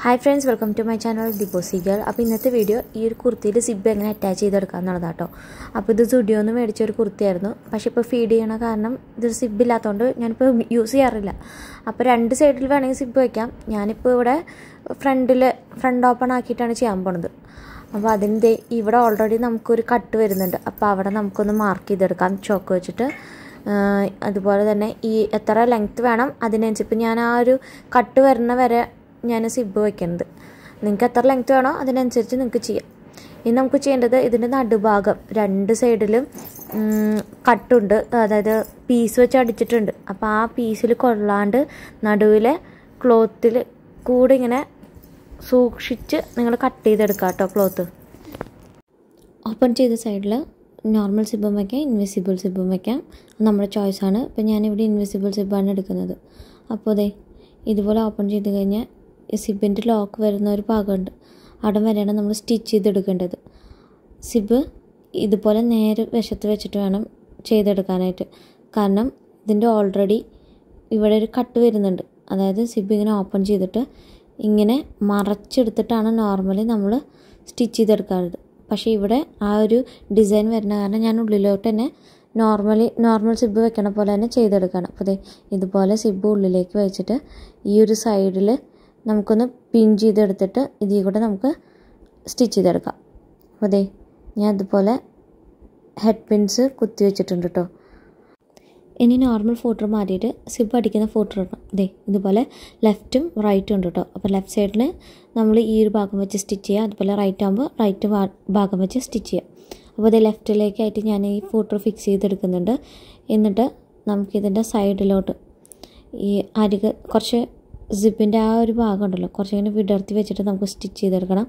hi friends welcome to my channel ദിപ്പോസി girl അപ്പോൾ ഇന്നത്തെ വീഡിയോ ഈ ഒരു കുർത്തിയിൽ സിബ് എങ്ങനെ അറ്റാച്ച് ചെയ്തെടുക്കുക എന്നുള്ളതാണ് കേട്ടോ അപ്പോൾ ഇത് സ്റ്റുഡിയോന്ന് മേടിച്ച ഒരു കുർത്തിയായിരുന്നു പക്ഷേ ഇപ്പോൾ ഫീഡ് ചെയ്യണ കാരണം ഇത് സിബ് ഇല്ലാത്തതുകൊണ്ട് ഞാനിപ്പോൾ യൂസ് ചെയ്യാറില്ല അപ്പോൾ രണ്ട് സൈഡിൽ വേണമെങ്കിൽ സിബ് വയ്ക്കാം ഞാനിപ്പോൾ ഇവിടെ ഫ്രണ്ടിൽ ഫ്രണ്ട് ഓപ്പൺ ആക്കിയിട്ടാണ് ചെയ്യാൻ പോണത് അപ്പോൾ അതിൻ്റെ ഇവിടെ ഓൾറെഡി നമുക്കൊരു കട്ട് വരുന്നുണ്ട് അപ്പോൾ അവിടെ നമുക്കൊന്ന് മാർക്ക് ചെയ്തെടുക്കാം ചോക്ക് വെച്ചിട്ട് അതുപോലെ തന്നെ ഈ എത്ര ലെങ്ത്ത് വേണം അതിനനുസരിച്ച് ഇപ്പം ഞാൻ ആ ഒരു കട്ട് വരുന്ന വരെ ഞാൻ സിബ് വയ്ക്കുന്നത് നിങ്ങൾക്ക് എത്ര ലെങ്ത്ത് വേണോ അതിനനുസരിച്ച് നിങ്ങൾക്ക് ചെയ്യാം ഇനി നമുക്ക് ചെയ്യേണ്ടത് ഇതിൻ്റെ നടുഭാഗം രണ്ട് സൈഡിലും കട്ടുണ്ട് അതായത് പീസ് വെച്ച് അടിച്ചിട്ടുണ്ട് അപ്പോൾ ആ പീസിൽ കൊള്ളാണ്ട് നടുവിലെ ക്ലോത്തിൽ കൂടെ ഇങ്ങനെ സൂക്ഷിച്ച് നിങ്ങൾ കട്ട് ചെയ്തെടുക്കുക കേട്ടോ ക്ലോത്ത് ഓപ്പൺ ചെയ്ത സൈഡിൽ നോർമൽ സിബും വയ്ക്കാം ഇൻവിസിബിൾ സിബും വയ്ക്കാം നമ്മുടെ ചോയ്സാണ് ഇപ്പം ഞാനിവിടെ ഇൻവിസിബിൾ സിബാണ് എടുക്കുന്നത് അപ്പോൾ അതെ ഇതുപോലെ ഓപ്പൺ ചെയ്ത് കഴിഞ്ഞാൽ സിബിൻ്റെ ലോക്ക് വരുന്ന ഒരു ഭാഗമുണ്ട് അവിടെ വരെയാണ് നമ്മൾ സ്റ്റിച്ച് ചെയ്തെടുക്കേണ്ടത് സിബ് ഇതുപോലെ നേരെ വശത്ത് വെച്ചിട്ട് വേണം ചെയ്തെടുക്കാനായിട്ട് കാരണം ഇതിൻ്റെ ഓൾറെഡി ഇവിടെ ഒരു കട്ട് വരുന്നുണ്ട് അതായത് സിബ് ഇങ്ങനെ ഓപ്പൺ ചെയ്തിട്ട് ഇങ്ങനെ മറച്ചെടുത്തിട്ടാണ് നോർമലി നമ്മൾ സ്റ്റിച്ച് ചെയ്തെടുക്കാറുള്ളത് പക്ഷേ ഇവിടെ ആ ഒരു ഡിസൈൻ വരുന്ന കാരണം ഞാൻ ഉള്ളിലോട്ട് തന്നെ നോർമലി നോർമൽ സിബ് വെക്കണ പോലെ തന്നെ ചെയ്തെടുക്കണം അപ്പോൾ അതെ ഇതുപോലെ സിബ് ഉള്ളിലേക്ക് വെച്ചിട്ട് ഈ ഒരു സൈഡിൽ നമുക്കൊന്ന് പിൻ ചെയ്തെടുത്തിട്ട് ഇതിൽ കൂടെ നമുക്ക് സ്റ്റിച്ച് ചെയ്തെടുക്കാം അപ്പോൾ അതെ ഞാൻ അതുപോലെ ഹെഡ് പിൻസ് കുത്തി വെച്ചിട്ടുണ്ട് കേട്ടോ ഇനി നോർമൽ ഫോട്ടർ മാറ്റിയിട്ട് സിബ് അടിക്കുന്ന ഫോട്ടർ ഇടണം ഇതേ ഇതുപോലെ ലെഫ്റ്റും റൈറ്റും ഉണ്ട് കേട്ടോ അപ്പോൾ ലെഫ്റ്റ് സൈഡിൽ നമ്മൾ ഈ ഒരു ഭാഗം വെച്ച് സ്റ്റിച്ച് ചെയ്യുക അതുപോലെ റൈറ്റ് ആകുമ്പോൾ റൈറ്റ് ഭാഗം വെച്ച് സ്റ്റിച്ച് ചെയ്യുക അപ്പോൾ ഇത് ലെഫ്റ്റിലേക്കായിട്ട് ഞാൻ ഈ ഫോട്ടർ ഫിക്സ് ചെയ്തെടുക്കുന്നുണ്ട് എന്നിട്ട് നമുക്കിതിൻ്റെ സൈഡിലോട്ട് ഈ അരിക് കുറച്ച് സിബിൻ്റെ ആ ഒരു ഭാഗം ഉണ്ടല്ലോ കുറച്ചിങ്ങനെ വിടർത്തി വെച്ചിട്ട് നമുക്ക് സ്റ്റിച്ച് ചെയ്തെടുക്കണം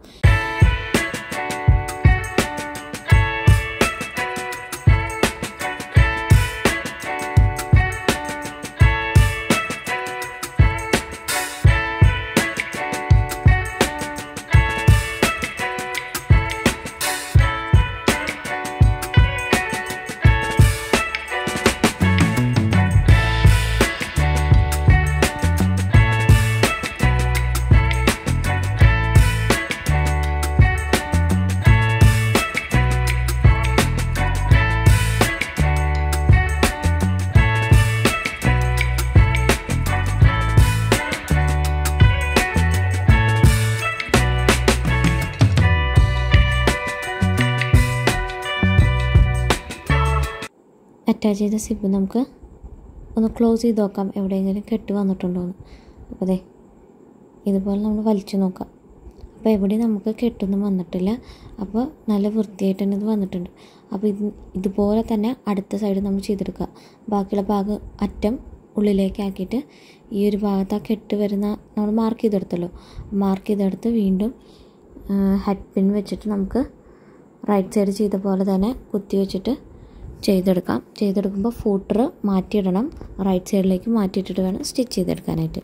അറ്റാച്ച് ചെയ്ത സിബ് നമുക്ക് ഒന്ന് ക്ലോസ് ചെയ്ത് നോക്കാം എവിടെയെങ്കിലും കെട്ട് വന്നിട്ടുണ്ടോ എന്ന് അപ്പോൾ അതെ ഇതുപോലെ നമ്മൾ വലിച്ചു നോക്കാം അപ്പോൾ എവിടെയും നമുക്ക് കെട്ടൊന്നും വന്നിട്ടില്ല അപ്പോൾ നല്ല വൃത്തിയായിട്ട് തന്നെ ഇത് വന്നിട്ടുണ്ട് അപ്പോൾ ഇത് ഇതുപോലെ തന്നെ അടുത്ത സൈഡ് നമ്മൾ ചെയ്തെടുക്കുക ബാക്കിയുള്ള ഭാഗം അറ്റം ഉള്ളിലേക്ക് ആക്കിയിട്ട് ഈ ഒരു ഭാഗത്ത് ആ കെട്ട് വരുന്ന നമ്മൾ മാർക്ക് ചെയ്തെടുത്തല്ലോ മാർക്ക് ചെയ്തെടുത്ത് വീണ്ടും ഹെഡ് പിൻ വെച്ചിട്ട് നമുക്ക് റൈറ്റ് സൈഡ് ചെയ്ത പോലെ തന്നെ കുത്തി വെച്ചിട്ട് ചെയ്തെടുക്കാം ചെയ്തെടുക്കുമ്പോൾ ഫൂട്ടർ മാറ്റിയിടണം റൈറ്റ് സൈഡിലേക്ക് മാറ്റിയിട്ടിട്ട് വേണം സ്റ്റിച്ച് ചെയ്തെടുക്കാനായിട്ട്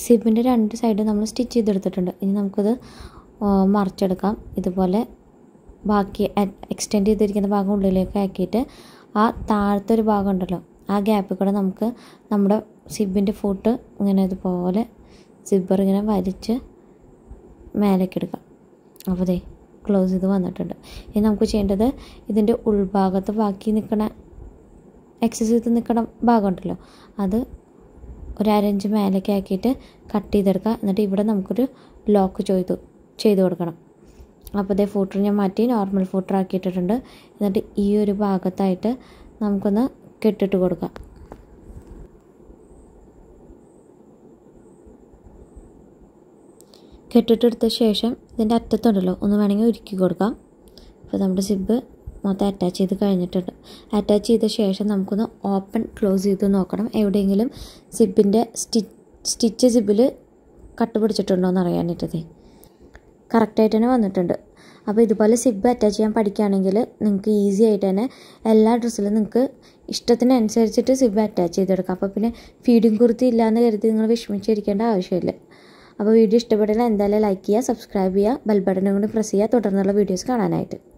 സിബിൻ്റെ രണ്ട് സൈഡ് നമ്മൾ സ്റ്റിച്ച് ചെയ്തെടുത്തിട്ടുണ്ട് ഇനി നമുക്കത് മറിച്ചെടുക്കാം ഇതുപോലെ ബാക്കി എക്സ്റ്റെൻഡ് ചെയ്തിരിക്കുന്ന ഭാഗം ഉള്ളിലേക്ക് ആക്കിയിട്ട് ആ താഴത്തെ ഒരു ഭാഗം ഉണ്ടല്ലോ ആ ഗ്യാപ്പിൽ കൂടെ നമുക്ക് നമ്മുടെ സിബിൻ്റെ ഫുട്ട് ഇങ്ങനെ ഇതുപോലെ സിബ്ബർ ഇങ്ങനെ വലിച്ച് മേലേക്ക് എടുക്കാം അപ്പോൾ ദേ ക്ലോസ് ചെയ്ത് വന്നിട്ടുണ്ട് ഇനി നമുക്ക് ചെയ്യേണ്ടത് ഇതിൻ്റെ ഉൾഭാഗത്ത് ബാക്കി നിൽക്കണ എക്സസ് ചെയ്ത് നിൽക്കണ ഭാഗം ഉണ്ടല്ലോ അത് ഒരു അരഞ്ച് മേലേക്ക് ആക്കിയിട്ട് കട്ട് ചെയ്തെടുക്കുക എന്നിട്ട് ഇവിടെ നമുക്കൊരു ലോക്ക് ചെയ്തു ചെയ്ത് കൊടുക്കണം അപ്പോൾ ഇതേ ഫൂട്ടർ ഞാൻ മാറ്റി നോർമൽ ഫൂട്ടർ ആക്കിയിട്ടിട്ടുണ്ട് എന്നിട്ട് ഈ ഒരു ഭാഗത്തായിട്ട് നമുക്കൊന്ന് കെട്ടിട്ട് കൊടുക്കാം കെട്ടിട്ടെടുത്ത ശേഷം ഇതിൻ്റെ അറ്റത്തുണ്ടല്ലോ ഒന്ന് വേണമെങ്കിൽ ഉരുക്കി കൊടുക്കാം അപ്പോൾ നമ്മുടെ സിബ് മൊത്തം അറ്റാച്ച് ചെയ്ത് കഴിഞ്ഞിട്ടുണ്ട് അറ്റാച്ച് ചെയ്ത ശേഷം നമുക്കൊന്ന് ഓപ്പൺ ക്ലോസ് ചെയ്ത് നോക്കണം എവിടെയെങ്കിലും സിബിൻ്റെ സ്റ്റി സ്റ്റിച്ച് സിബിൽ കട്ട് പിടിച്ചിട്ടുണ്ടോ എന്ന് അറിയാനായിട്ടതേ കറക്റ്റായിട്ട് തന്നെ വന്നിട്ടുണ്ട് അപ്പോൾ ഇതുപോലെ സിബ് അറ്റാച്ച് ചെയ്യാൻ പഠിക്കുകയാണെങ്കിൽ നിങ്ങൾക്ക് ഈസി ആയിട്ട് തന്നെ എല്ലാ ഡ്രസ്സിലും നിങ്ങൾക്ക് ഇഷ്ടത്തിനനുസരിച്ചിട്ട് സിബ് അറ്റാച്ച് ചെയ്തെടുക്കാം അപ്പോൾ പിന്നെ ഫീഡിങ് കുർത്തി ഇല്ലയെന്ന് കരുതി നിങ്ങൾ വിഷമിച്ചിരിക്കേണ്ട ആവശ്യമില്ല അപ്പോൾ വീഡിയോ ഇഷ്ടപ്പെട്ടാൽ എന്തായാലും ലൈക്ക് ചെയ്യുക സബ്സ്ക്രൈബ് ചെയ്യുക ബെൽ ബട്ടണും കൂടി പ്രസ് ചെയ്യുക തുടർന്നുള്ള വീഡിയോസ് കാണാനായിട്ട്